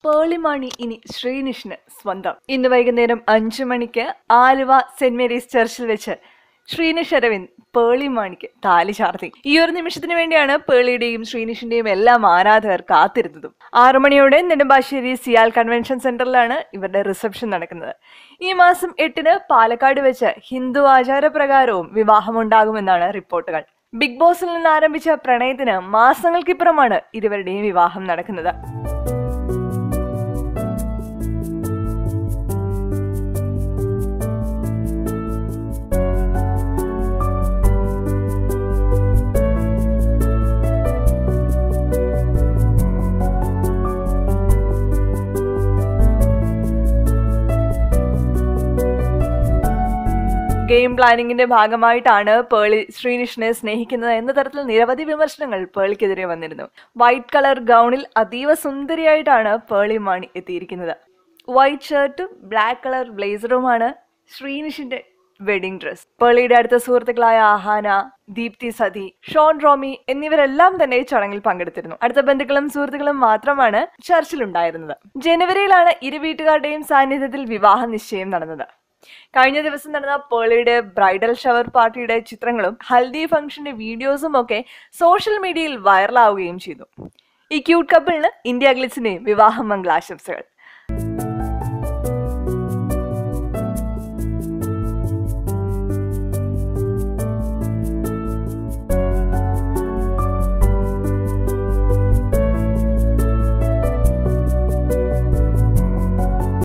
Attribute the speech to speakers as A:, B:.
A: പേളിമാണി ഇനി ശ്രീനിഷിന് സ്വന്തം ഇന്ന് വൈകുന്നേരം അഞ്ചു മണിക്ക് ആലുവ സെന്റ് മേരീസ് ചർച്ചിൽ വെച്ച് ശ്രീനിഷ് അരവിന്ദ് പേളിമാണിക്ക് താലി ചാർത്തി ഈ ഒരു നിമിഷത്തിന് വേണ്ടിയാണ് പേളിയുടെയും ശ്രീനിഷിന്റെയും എല്ലാം ആരാധകർ കാത്തിരുന്നതും ആറു മണിയോടെ നെടുമ്പാശ്ശേരി സിയാൽ കൺവെൻഷൻ സെന്ററിലാണ് ഇവരുടെ റിസപ്ഷൻ നടക്കുന്നത് ഈ മാസം എട്ടിന് പാലക്കാട് വെച്ച് ഹിന്ദു ആചാരപ്രകാരവും വിവാഹമുണ്ടാകുമെന്നാണ് റിപ്പോർട്ടുകൾ ബിഗ് ബോസിൽ നിന്ന് ആരംഭിച്ച പ്രണയത്തിന് മാസങ്ങൾക്കിപ്പുറമാണ് ഇരുവരുടെയും വിവാഹം നടക്കുന്നത് ഗെയിം പ്ലാനിങ്ങിന്റെ ഭാഗമായിട്ടാണ് പേളി ശ്രീനിഷിനെ സ്നേഹിക്കുന്നത് എന്ന തരത്തിൽ നിരവധി വിമർശനങ്ങൾ പേളിക്കെതിരെ വന്നിരുന്നു വൈറ്റ് കളർ ഗൗണിൽ അതീവ സുന്ദരിയായിട്ടാണ് പേളി മാണി എത്തിയിരിക്കുന്നത് വൈറ്റ് ഷർട്ടും ബ്ലാക്ക് കളർ ബ്ലേസറുമാണ് ശ്രീനിഷിന്റെ വെഡിങ് ഡ്രസ് പേളിയുടെ അടുത്ത സുഹൃത്തുക്കളായ ആഹാന ദീപ്തി സതി ഷോൺ റോമി എന്നിവരെല്ലാം തന്നെ ചടങ്ങിൽ പങ്കെടുത്തിരുന്നു അടുത്ത ബന്ധുക്കളും സുഹൃത്തുക്കളും മാത്രമാണ് ചർച്ചിലുണ്ടായിരുന്നത് ജനുവരിയിലാണ് ഇരു വീട്ടുകാരുടെയും സാന്നിധ്യത്തിൽ വിവാഹ നിശ്ചയം നടന്നത് കഴിഞ്ഞ ദിവസം നടന്ന പേളിയുടെ ബ്രൈഡൽ ഷവർ പാർട്ടിയുടെ ചിത്രങ്ങളും ഹൽദി ഫംഗ്ഷന്റെ വീഡിയോസും ഒക്കെ സോഷ്യൽ മീഡിയയിൽ വൈറലാവുകയും ചെയ്തു ഈ ക്യൂട്ട് കപ്പിളിന് ഇന്ത്യ ഗ്ലിറ്റ്സിന്റെയും വിവാഹ മംഗളാശംസകൾ